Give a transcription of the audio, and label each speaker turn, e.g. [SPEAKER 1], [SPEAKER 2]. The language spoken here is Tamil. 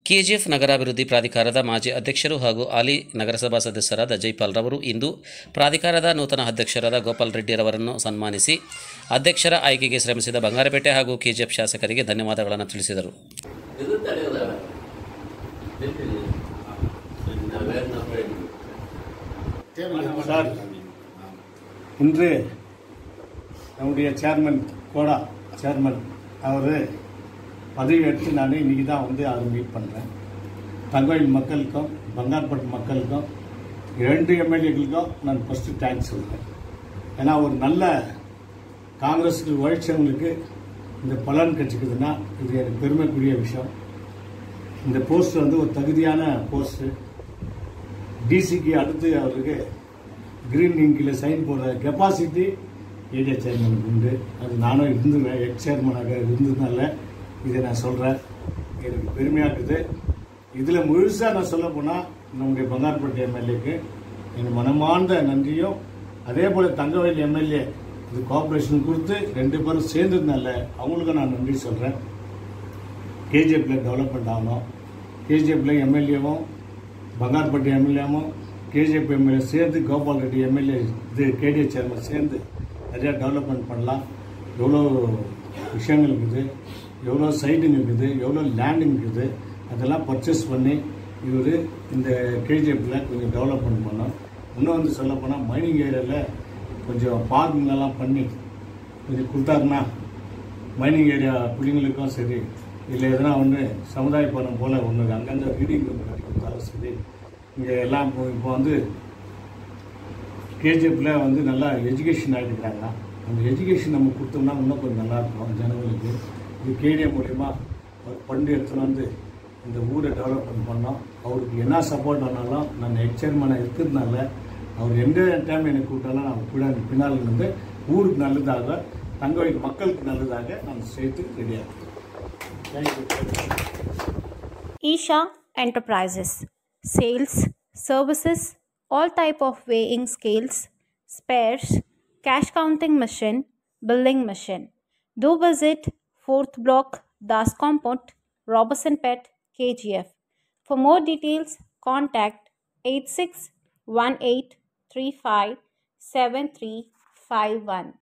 [SPEAKER 1] ಕೆಜಿಎಫ್ ನಗರಾಭಿವೃದ್ಧಿ ಪ್ರಾಧಿಕಾರದ ಮಾಜಿ ಅಧ್ಯಕ್ಷರು ಹಾಗೂ ಹಾಲಿ ನಗರಸಭಾ ಸದಸ್ಯರಾದ ಜೈಪಾಲ್ ರವರು ಇಂದು ಪ್ರಾಧಿಕಾರದ ನೂತನ ಅಧ್ಯಕ್ಷರಾದ ಗೋಪಾಲ್ ರೆಡ್ಡಿರವರನ್ನು ಸನ್ಮಾನಿಸಿ ಅಧ್ಯಕ್ಷರ ಆಯ್ಕೆಗೆ ಶ್ರಮಿಸಿದ ಬಂಗಾರಪೇಟೆ ಹಾಗೂ ಕೆಜಿಎಫ್ ಶಾಸಕರಿಗೆ ಧನ್ಯವಾದಗಳನ್ನು ತಿಳಿಸಿದರು
[SPEAKER 2] இது தலைவரா நான் வேற நம்பர்
[SPEAKER 3] சார் இன்று நம்முடைய சேர்மன் கோடா சேர்மன் அவர் பதவி எடுத்து நான் இன்னைக்கு தான் வந்து அதை மீட் பண்ணுறேன் தங்கோயில் மக்களுக்கும் பங்கார்பட்டு மக்களுக்கும் இரண்டு எம்எல்ஏக்களுக்கும் நான் ஃபஸ்ட்டு தேங்க்ஸ் சொல்கிறேன் ஏன்னா ஒரு நல்ல காங்கிரஸுக்கு உழைச்சவங்களுக்கு இந்த பலன் கிடைச்சிக்குதுன்னா இது எனக்கு பெருமைக்குரிய விஷயம் இந்த போஸ்ட் வந்து ஒரு தகுதியான போஸ்ட்டு டிசிக்கு அடுத்து அவருக்கு கிரீன் இங்கில் சைன் போடுற கெப்பாசிட்டி ஏரியா சேர்மனுக்கு உண்டு அது நானும் இருந்துவேன் எக்ஸ் சேர்மனாக இருந்ததுனால இதை நான் சொல்கிறேன் எனக்கு பெருமையாக இருக்குது இதில் முழுசாக நான் சொல்ல போனால் நம்முடைய பங்கார்பேட்டை எம்எல்ஏக்கு என் மனமார்ந்த நன்றியும் அதே போல் தங்கவயல் எம்எல்ஏ இது கோஆப்ரேஷன் கொடுத்து ரெண்டு பேரும் சேர்ந்ததுனால அவங்களுக்கும் நான் நன்றி சொல்கிறேன் கேஜிஎஃப்ல டெவலப்மெண்ட் ஆகணும் கேஜிஎஃப்ல எம்எல்ஏவும் பங்கார்பட்டி எம்எல்ஏவும் கேஜிஎஃப் எம்எல்ஏ சேர்ந்து கோபால் ரெட்டி எம்எல்ஏ இது கேடிஏ சேர்மன் சேர்ந்து நிறையா டெவலப்மெண்ட் பண்ணலாம் எவ்வளோ விஷயங்கள் இருக்குது எவ்வளோ சைட்டுங்க இருக்குது எவ்வளோ லேண்டுங்க இருக்குது அதெல்லாம் பர்ச்சேஸ் பண்ணி இவர் இந்த கேஜிஎஃப்ல கொஞ்சம் டெவலப்மெண்ட் பண்ணோம் இன்னும் வந்து சொல்லப்போனால் மைனிங் ஏரியாவில் கொஞ்சம் பார்க்கிங்லாம் பண்ணி கொஞ்சம் கொடுத்தாருன்னா மைனிங் ஏரியா பிள்ளைங்களுக்கும் சரி இல்லை எதனா ஒன்று சமுதாய பணம் போல் ஒன்று அங்கங்கே ரீடிங் ரூம் கட்டி கொடுத்தாலும் சரி இங்கே எல்லாம் இப்போ இப்போ வந்து கேஜிஎஃப்ல வந்து நல்லா எஜுகேஷன் ஆகிட்டுருக்காங்க அந்த எஜுகேஷன் நம்ம கொடுத்தோம்னா இன்னும் கொஞ்சம் நல்லா இருக்கும் ஜனங்களுக்கு இது கேடிஎம் மூலிமா அவர் பண்டு எடுத்துன்னு வந்து இந்த ஊரை டெவலப்மெண்ட் பண்ணோம் அவருக்கு என்ன சப்போர்ட் ஆனாலும் நான் எக்ஸ் சேர்மனாக இருக்கிறதுனால அவர் எந்த டைம் எனக்கு கூப்பிட்டாலும் நான் கூட பின்னால் இருந்து ஊருக்கு நல்லதாக தங்கவயல் மக்களுக்கு நல்லதாக நான் சேர்த்து ரெடியாக இருக்கேன் thank you
[SPEAKER 4] Isha Enterprises sales, services, all type of weighing scales, spares, cash counting machine, billing machine. Do visit 4th block Das Compound, Robertson Pet, KGF. For more details, contact 8618357351.